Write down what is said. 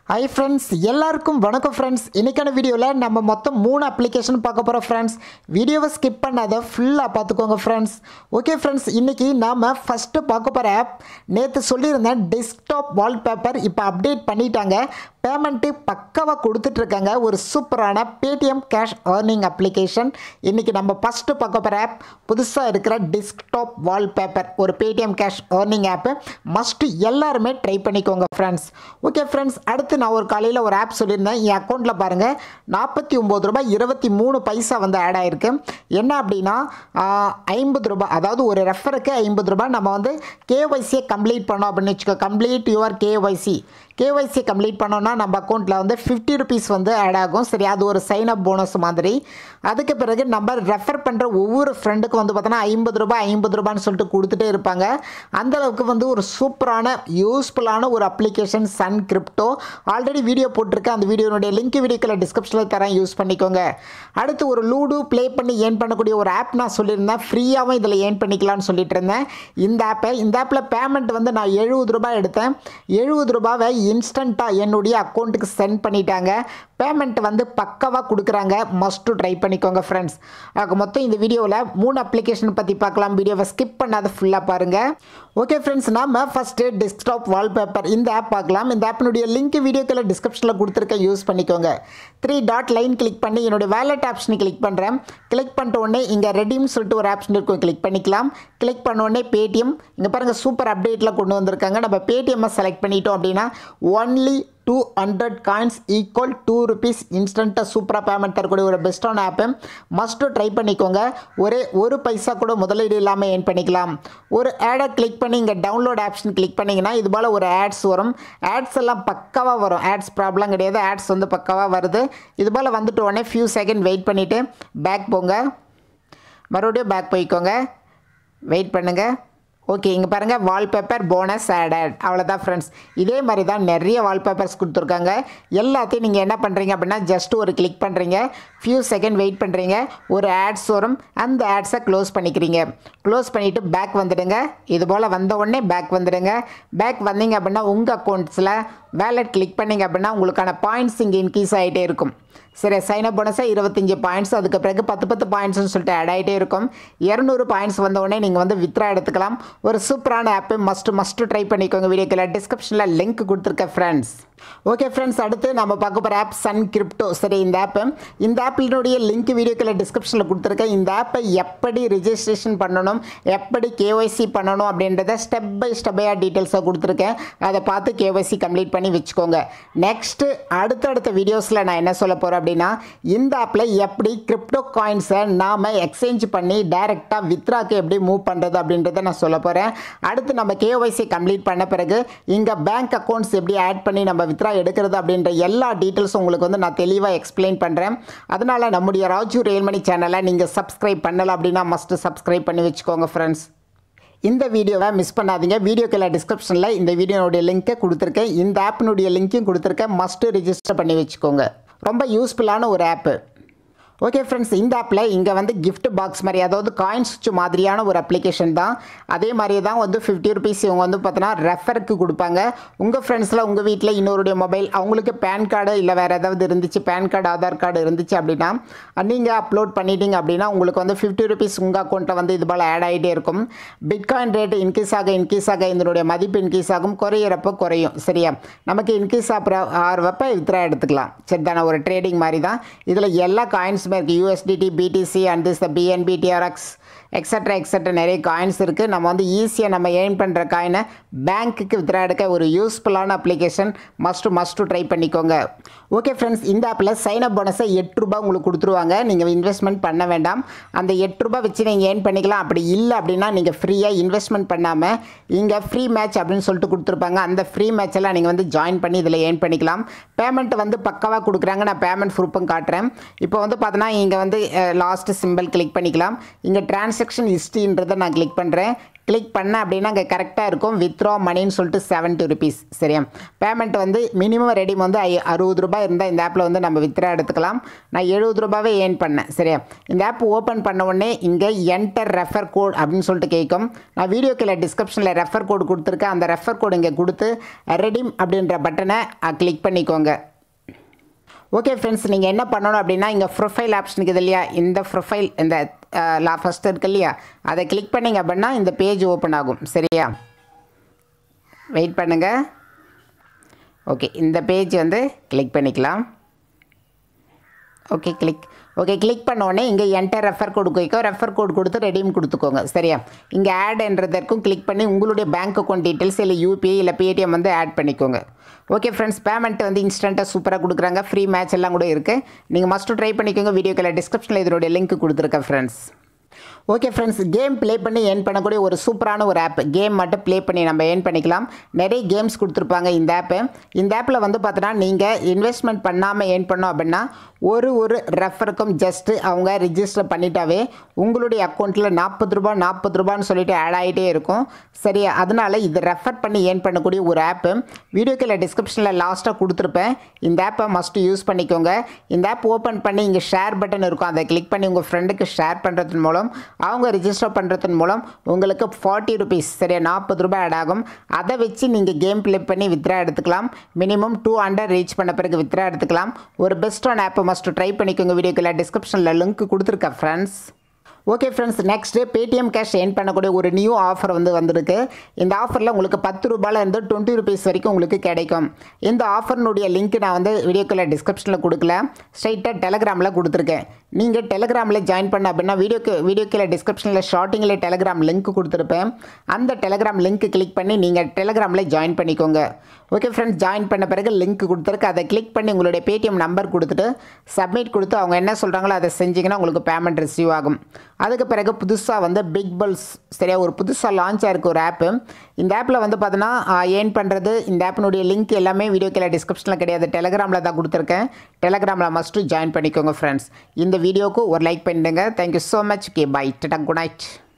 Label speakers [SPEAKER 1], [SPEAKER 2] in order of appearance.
[SPEAKER 1] hi friends எல்லாருக்கும் வணக்கம் friends இன்றைக்கான வீடியோவில் நம்ம மொத்தம் மூணு அப்ளிகேஷன் பார்க்க போகிறோம் ஃப்ரெண்ட்ஸ் வீடியோவை ஸ்கிப் பண்ணாத ஃபுல்லாக பார்த்துக்கோங்க ஃப்ரெண்ட்ஸ் ஓகே ஃப்ரெண்ட்ஸ் இன்றைக்கி நாம் ஃபஸ்ட்டு பார்க்க போகிற ஆப் நேற்று சொல்லியிருந்தேன் டெஸ்க்டாப் வால்பேப்பர் இப்போ அப்டேட் பண்ணிட்டாங்க பேமெண்ட்டு பக்காவாக கொடுத்துட்ருக்காங்க ஒரு சூப்பரான பேடிஎம் கேஷ் ஏர்னிங் அப்ளிகேஷன் இன்றைக்கி நம்ம ஃபஸ்ட்டு பார்க்க போகிற ஆப் புதுசாக இருக்கிற டெஸ்க்டாப் வால்பேப்பர் ஒரு Paytm cash earning app must எல்லாருமே ட்ரை பண்ணிக்கோங்க ஃப்ரெண்ட்ஸ் ஓகே ஃப்ரெண்ட்ஸ் அடுத்து நான் ஒரு காலையில் ஒரு ஆப் சொல்லியிருந்தேன் என் அக்கௌண்ட்டில் பாருங்கள் நாற்பத்தி ஒம்பது ரூபாய் இருபத்தி மூணு பைசா வந்து ஆட் ஆயிருக்கு என்ன அப்படின்னா ஐம்பது ரூபாய் அதாவது ஒரு ரெஃபருக்கு ஐம்பது ரூபாய் நம்ம வந்து கேஒய்சியை கம்ப்ளீட் பண்ணோம் அப்படின்னு வச்சுக்கோ complete your KYC KYC complete பண்ணோன்னா நம்ம அக்கௌண்ட்டில் வந்து ஃபிஃப்டி ருபீஸ் வந்து ஆட் ஆகும் சரி அது ஒரு சைன் அப் போனஸ் மாதிரி அதுக்கு பிறகு நம்ம ரெஃபர் பண்ணுற ஒவ்வொரு ஃப்ரெண்டுக்கும் வந்து பார்த்தோன்னா ஐம்பது ரூபாய் ஐம்பது ரூபான்னு சொல்லிட்டு கொடுத்துட்டே இருப்பாங்க அந்த அளவுக்கு வந்து ஒரு சூப்பரான யூஸ்ஃபுல்லான ஒரு application Sun Crypto already video போட்டிருக்கேன் அந்த வீடியோனுடைய லிங்க் வீடியோக்கில் டிஸ்கிரிப்ஷனில் தரேன் யூஸ் பண்ணிக்கோங்க அடுத்து ஒரு லூடு ப்ளே பண்ணி ஏர்ன் பண்ணக்கூடிய ஒரு ஆப் நான் சொல்லியிருந்தேன் ஃப்ரீயாகவும் இதில் ஏர்ன் பண்ணிக்கலாம்னு சொல்லிட்டு இருந்தேன் இந்த ஆப்பை இந்த ஆப்பில் பேமெண்ட் வந்து நான் எழுபது ரூபாய் எடுத்தேன் எழுபது ரூபாவை இன்ஸ்டண்ட்டாக என்னுடைய அக்கௌண்ட்டுக்கு சென்ட் பண்ணிட்டாங்க பேமெண்ட் வந்து பக்காவாக கொடுக்குறாங்க மஸ்ட் டு ட்ரை பண்ணிக்கோங்க ஃப்ரெண்ட்ஸ் ஆக மொத்தம் இந்த வீடியோவில் மூணு அப்ளிகேஷன் பற்றி பார்க்கலாம் வீடியோவை ஸ்கிப் பண்ணாத ஃபுல்லாக பாருங்கள் ஓகே ஃப்ரெண்ட்ஸ் நாம ஃபஸ்ட்டு டெஸ்க்டாப் வால்பேப்பர் இந்த ஆப் பார்க்கலாம் இந்த ஆப்பினுடைய லிங்க் வீடியோக்கில் டிஸ்கிரிப்ஷனில் கொடுத்துருக்கேன் யூஸ் பண்ணிக்கோங்க த்ரீ டாட் லைன் கிளிக் பண்ணி என்னுடைய வேலட் ஆப்ஷனை கிளிக் பண்ணுறேன் கிளிக் பண்ணிட்ட உடனே இங்கே ரெடீம் சொல்லிட்டு ஒரு ஆப்ஷன் இருக்கும் கிளிக் பண்ணிக்கலாம் கிளிக் பண்ண உடனே பேடிஎம் இங்கே பாருங்கள் சூப்பர் அப்டேட்டில் கொண்டு வந்திருக்காங்க நம்ம பேடிஎம்மை செலக்ட் பண்ணிட்டோம் அப்படின்னா only two hundred coins equal to rupees இன்ஸ்டண்ட்டாக சூப்பராக பேமெண்ட் தரக்கூடிய ஒரு பெஸ்ட்டான ஆப்பு மஸ்ட்டு ட்ரை பண்ணிக்கோங்க ஒரே ஒரு பைசா கூட முதலீடு இல்லாமல் ஏர்ன் பண்ணிக்கலாம் ஒரு ஆடை கிளிக் பண்ணி இங்கே டவுன்லோட் ஆப்ஷன் கிளிக் பண்ணிங்கன்னா இது போல் ஒரு ஆட்ஸ் வரும் ஆட்ஸ் எல்லாம் பக்காவாக வரும் ஆட்ஸ் ப்ராப்ளம் கிடையாது ஆட்ஸ் வந்து பக்காவாக வருது இது போல் வந்துட்டு உடனே ஃபியூ செகண்ட் வெயிட் பண்ணிவிட்டு பேக் போங்க மறுபடியும் பேக் போய்க்கோங்க வெயிட் பண்ணுங்கள் ஓகே இங்கே பாருங்கள் வால்பேப்பர் போனஸ் ஆடட் அவ்வளோதான் ஃப்ரெண்ட்ஸ் இதே மாதிரி தான் நிறைய வால்பேப்பர்ஸ் கொடுத்துருக்காங்க எல்லாத்தையும் நீங்கள் என்ன பண்ணுறீங்க அப்படின்னா ஜஸ்ட் ஒரு கிளிக் பண்ணுறீங்க ஃபியூ செகண்ட் வெயிட் பண்ணுறீங்க ஒரு ஆட்ஸ் வரும் அந்த ஆட்ஸை க்ளோஸ் பண்ணிக்கிறீங்க க்ளோஸ் பண்ணிவிட்டு பேக் வந்துடுங்க இது போல் வந்த உடனே பேக் வந்துடுங்க பேக் வந்தீங்க அப்படின்னா உங்கள் அக்கௌண்ட்ஸில் வேலட் கிளிக் பண்ணிங்க அப்படின்னா உங்களுக்கான பாயிண்ட்ஸ் இங்கே இன்க்ரீஸ் ஆகிட்டே இருக்கும் சரி சைன் அப் போனஸாக இருபத்தஞ்சி பாயிண்ட்ஸ் அதுக்கு பிறகு பத்து பத்து பாயிண்ட்ஸ்னு சொல்லிட்டு ஆட் ஆகிட்டே இருக்கும் இரநூறு பாயிண்ட்ஸ் வந்த உடனே நீங்கள் வந்து வித்ரா எடுத்துக்கலாம் ஒரு சூப்பரான ஆப்பு மஸ்ட்டு மஸ்ட்டு ட்ரை பண்ணிக்கோங்க வீடியோக்கில் டிஸ்கிரிப்ஷனில் லிங்க் கொடுத்துருக்கேன் ஃப்ரெண்ட்ஸ் ஓகே ஃப்ரெண்ட்ஸ் அடுத்து நம்ம பார்க்க போகிற ஆப் சன் கிரிப்டோ சரி இந்த ஆப்பு இந்த ஆப்பினுடைய லிங்க் வீடியோக்கில் டிஸ்கிரிப்ஷனில் கொடுத்துருக்கேன் இந்த ஆப்பை எப்படி ரிஜிஸ்ட்ரேஷன் பண்ணணும் எப்படி கேஒய்சி பண்ணணும் அப்படின்றத ஸ்டெப் பை ஸ்டெப்பையாக டீட்டெயில்ஸாக கொடுத்துருக்கேன் அதை பார்த்து கேஒய்சி கம்ப்ளீட் பண்ணி வச்சுக்கோங்க நெக்ஸ்ட்டு அடுத்தடுத்த வீடியோஸில் நான் என்ன சொல்ல போகிறேன் அப்படின்னா இந்த ஆப்பில் எப்படி கிரிப்டோ காயின்ஸை நாம் எக்ஸ்சேஞ்ச் பண்ணி டைரெக்டாக வித்ராக்கு எப்படி மூவ் பண்ணுறது அப்படின்றத நான் சொல்ல போகிறேன் அடுத்து நம்ம கேஒய்சி கம்ப்ளீட் பண்ண பிறகு இங்கே பேங்க் அக்கௌண்ட்ஸ் எப்படி ஆட் பண்ணி நம்ம வித்ரா எடுக்கிறது அப்படின்ற எல்லா டீட்டெயில்ஸும் உங்களுக்கு வந்து நான் தெளிவாக எக்ஸ்பிளைன் பண்ணுறேன் அதனால் நம்முடைய ராஜு ரயில்மணி சேனலை நீங்கள் சப்ஸ்கிரைப் பண்ணலை அப்படின்னா மஸ்ட்டு சப்ஸ்கிரைப் பண்ணி வச்சுக்கோங்க ஃப்ரெண்ட்ஸ் இந்த வீடியோவை மிஸ் பண்ணாதீங்க வீடியோக்கில் டிஸ்கிரிப்ஷனில் இந்த வீடியோனுடைய லிங்க்கை கொடுத்துருக்கேன் இந்த ஆப்பினுடைய லிங்க்கையும் கொடுத்துருக்கேன் மஸ்ட்டு ரிஜிஸ்டர் பண்ணி வச்சுக்கோங்க ரொம்ப யூஸ்ஃபுல்லான ஒரு ஆப்பு ஓகே ஃப்ரெண்ட்ஸ் இந்த ஆப்பில் இங்கே வந்து gift பாக்ஸ் மாதிரி அதாவது காயின் சுவிட்ச் மாதிரியான ஒரு அப்ளிகேஷன் தான் அதே மாதிரி தான் வந்து ஃபிஃப்டி ருபீஸ் இவங்க வந்து பார்த்தோன்னா ரெஃபருக்கு கொடுப்பாங்க உங்கள் ஃப்ரெண்ட்ஸில் உங்கள் வீட்டில் இன்னொருடைய மொபைல் அவங்களுக்கு பேன் கார்டு இல்லை வேறு ஏதாவது இருந்துச்சு பேன் கார்டு ஆதார் கார்டு இருந்துச்சு அப்படின்னா நீங்கள் அப்லோட் பண்ணிட்டீங்க அப்படின்னா உங்களுக்கு வந்து ஃபிஃப்டி ருபீஸ் உங்கள் அக்கௌண்ட்டை வந்து இது போல் ஆட் ஆகிட்டே இருக்கும் பிட்காயின் ரேட்டு இன்க்ரீஸ் ஆக இன்க்ரீஸ் ஆக இதனுடைய மதிப்பு இன்க்ரீஸ் ஆகும் குறையிறப்போ குறையும் சரியா நமக்கு இன்க்ரீஸ் ஆகிற ஆறுவப்போ வித்ரா எடுத்துக்கலாம் சரி தானே ஒரு ட்ரேடிங் மாதிரி தான் இதில் எல்லா காயின்ஸுமே இருக்குது USDT BTC and this BNB TRX extra extra நிறைய காயின்ஸ் இருக்குது நம்ம வந்து ஈஸியாக நம்ம ஏர்ன் பண்ணுற காயினை பேங்க்குக்கு வித்ரா எடுக்க ஒரு யூஸ்ஃபுல்லான அப்ளிகேஷன் மஸ்ட்டு மஸ்ட்டு ட்ரை பண்ணிக்கோங்க ஓகே ஃப்ரெண்ட்ஸ் இந்த ஆப்பில் சைன் அப் போனஸை எட்டு ரூபாய் உங்களுக்கு கொடுத்துருவாங்க நீங்கள் இன்வெஸ்ட்மெண்ட் பண்ண வேண்டாம் அந்த எட்டு ரூபாய் வச்சு நீங்கள் ஏர்ன் பண்ணிக்கலாம் அப்படி இல்லை அப்படின்னா நீங்கள் ஃப்ரீயாக இன்வெஸ்ட்மெண்ட் பண்ணாமல் இங்கே ஃப்ரீ மேட்ச் அப்படின்னு சொல்லிட்டு கொடுத்துருப்பாங்க அந்த ஃப்ரீ மேட்ச் எல்லாம் நீங்கள் வந்து ஜாயின் பண்ணி இதில் ஏர்ன் பண்ணிக்கலாம் பேமெண்ட் வந்து பக்காவாக கொடுக்குறாங்க நான் பேமெண்ட் ப்ரூஃபும் காட்டுறேன் இப்போ வந்து பார்த்தோன்னா இங்கே வந்து லாஸ்ட் சிம்பிள் கிளிக் பண்ணிக்கலாம் இங்கே டிரான்சாக்ஷன் ஹிஸ்ட்ரின்றதை நான் கிளிக் பண்ணுறேன் கிளிக் பண்ண அப்படின்னா அங்கே கரெக்டாக இருக்கும் வித்ரா மணின்னு சொல்லிட்டு செவன்ட்டி ருபீஸ் சரியா பேமெண்ட் வந்து மினிமம் ரெடிம் வந்து ஐ அறுபது ரூபாய் இருந்தால் இந்த ஆப்பில் வந்து நம்ம வித்ரா எடுத்துக்கலாம் நான் எழுபது ரூபாவே ஏர்ன் பண்ணேன் சரியா இந்த ஆப் ஓப்பன் பண்ண உடனே இங்கே என்டர் ரெஃபர் கோட் அப்படின்னு சொல்லிட்டு கேட்கும் நான் வீடியோ கீழே டிஸ்கிரிப்ஷனில் ரெஃபர் கோடு கொடுத்துருக்கேன் அந்த ரெஃபர் கோடு இங்கே கொடுத்து ரெடிம் அப்படின்ற பட்டனை கிளிக் பண்ணிக்கோங்க ஓகே ஃப்ரெண்ட்ஸ் நீங்கள் என்ன பண்ணணும் அப்படின்னா இங்கே ப்ரொஃபைல் ஆப்ஷன் இருக்குது இல்லையா இந்த ப்ரொஃபைல் இந்த லா ஃபஸ்ட் இருக்கு இல்லையா அதை கிளிக் பண்ணிங்க அப்படின்னா இந்த பேஜ் ஓப்பன் ஆகும் சரியா வெயிட் பண்ணுங்கள் ஓகே இந்த பேஜ் வந்து கிளிக் பண்ணிக்கலாம் ஓகே கிளிக் ஓகே கிளிக் பண்ண உடனே இங்கே என்டர் ரெஃபர் கோடு போய்க்கோ ரெஃபர் கோடு கொடுத்து ரெடீம் கொடுத்துக்கோங்க சரியா இங்கே ஆட்ன்றதற்கும் கிளிக் பண்ணி உங்களுடைய பேங்க் அக்கௌண்ட் டீட்டெயில்ஸ் இல்லை யூபிஐ இல்லை பேடிஎம் வந்து ஆட் பண்ணிக்கோங்க ஓகே ஃப்ரெண்ட்ஸ் பேமெண்ட் வந்து இன்ஸ்டண்ட்டாக சூப்பராக கொடுக்குறாங்க ஃப்ரீ மேட்ச் எல்லாம் கூட இருக்குது நீங்கள் மஸ்ட்டு ட்ரை பண்ணிக்கோங்க வீடியோக்கில் டிஸ்கிரிப்ஷனில் இதனுடைய லிங்க் கொடுத்துருக்கேன் friends okay friends game play பண்ணி ஏர்ன் பண்ணக்கூடிய ஒரு சூப்பரான ஒரு ஆப் கேம் மட்டும் ப்ளே பண்ணி நம்ம ஏர்ன் பண்ணிக்கலாம் நிறைய கேம்ஸ் கொடுத்துருப்பாங்க இந்த ஆப்பு இந்த ஆப்பில் வந்து பார்த்தோன்னா நீங்கள் இன்வெஸ்ட்மெண்ட் பண்ணாமல் ஏர்ன் பண்ணோம் அப்படின்னா ஒரு ஒரு ரெஃபருக்கும் ஜஸ்ட்டு அவங்க ரிஜிஸ்டர் பண்ணிட்டாவே உங்களுடைய அக்கௌண்ட்டில் நாற்பது ரூபா நாற்பது ரூபான்னு சொல்லிட்டு ஆட் ஆகிட்டே இருக்கும் சரியா அதனால் இது ரெஃபர் பண்ணி ஏர்ன் பண்ணக்கூடிய ஒரு ஆப்பு வீடியோக்கில் டிஸ்கிரிப்ஷனில் லாஸ்ட்டாக கொடுத்துருப்பேன் இந்த ஆப்பை மஸ்ட்டு யூஸ் பண்ணிக்கோங்க இந்த ஆப் ஓப்பன் பண்ணி இங்கே ஷேர் பட்டன் இருக்கும் அதை கிளிக் பண்ணி உங்கள் ஃப்ரெண்டுக்கு ஷேர் பண்ணுறதன் மூலம் அவங்க ரிஜிஸ்டர் பண்ணுறதன் மூலம் உங்களுக்கு ஃபார்ட்டி ருபீஸ் சரியா நாற்பது ரூபாய் ஆட் ஆகும் அதை வச்சு நீங்கள் கேம் ப்ளே பண்ணி வித்ரா எடுத்துக்கலாம் மினிமம் டூ ஹண்ட்ரட் ரீச் பண்ண பிறகு வித்ரா எடுத்துக்கலாம் ஒரு பெஸ்ட்டான ஆப்பை மஸ்ட்டு ட்ரை பண்ணிக்கோங்க வீடியோக்குள்ள டிஸ்கிரிப்ஷனில் லிங்க் கொடுத்துருக்கேன் friends okay friends next Paytm cash earn பண்ணக்கூடிய ஒரு நியூ ஆஃபர் வந்து வந்திருக்கு இந்த ஆஃபரில் உங்களுக்கு பத்து ரூபாயில இருந்து டுவெண்ட்டி ருபீஸ் வரைக்கும் உங்களுக்கு கிடைக்கும் இந்த ஆஃபர்னுடைய லிங்க் நான் வந்து வீடியோக்குள்ள டிஸ்கிரிப்ஷனில் கொடுக்கல ஸ்ட்ரைட்டாக டெலகிராமில் கொடுத்துருக்கேன் நீங்கள் டெலகிராமில் ஜாயின் பண்ண அப்படின்னா வீடியோக்கு வீடியோக்கில் டிஸ்கிரிப்ஷனில் ஷார்ட்டிங்கில் டெலகிராம் லிங்க் கொடுத்துருப்பேன் அந்த டெலகிராம் லிங்க் கிளிக் பண்ணி நீங்கள் டெலகிராமில் ஜாயின் பண்ணிக்கோங்க ஓகே ஃப்ரெண்ட்ஸ் ஜாயின் பண்ண பிறகு லிங்க் கொடுத்துருக்கு அதை கிளிக் பண்ணி உங்களுடைய பேடிஎம் நம்பர் கொடுத்துட்டு சப்மிட் கொடுத்து அவங்க என்ன சொல்கிறாங்களோ அதை செஞ்சிங்கன்னா உங்களுக்கு பேமெண்ட் ரிசீவ் ஆகும் அதுக்கு பிறகு புதுசாக வந்து பிக் பல்ஸ் சரியா ஒரு புதுசாக லான்ச் ஆயிருக்கு ஒரு ஆப்பு இந்த ஆப்பில் வந்து பார்த்தோன்னா ஏர்ன் பண்ணுறது இந்த ஆப்பினுடைய லிங்க் எல்லாமே வீடியோ கீழே டிஸ்கிரிப்ஷனில் கிடையாது டெலகிராமில் தான் கொடுத்துருக்கேன் டெலகிராமில் மஸ்ட்டு ஜாயின் பண்ணிக்கோங்க ஃப்ரெண்ட்ஸ் இந்த வீடியோக்கு ஒரு லைக் பண்ணிடுங்க thank you so much k bye tata good night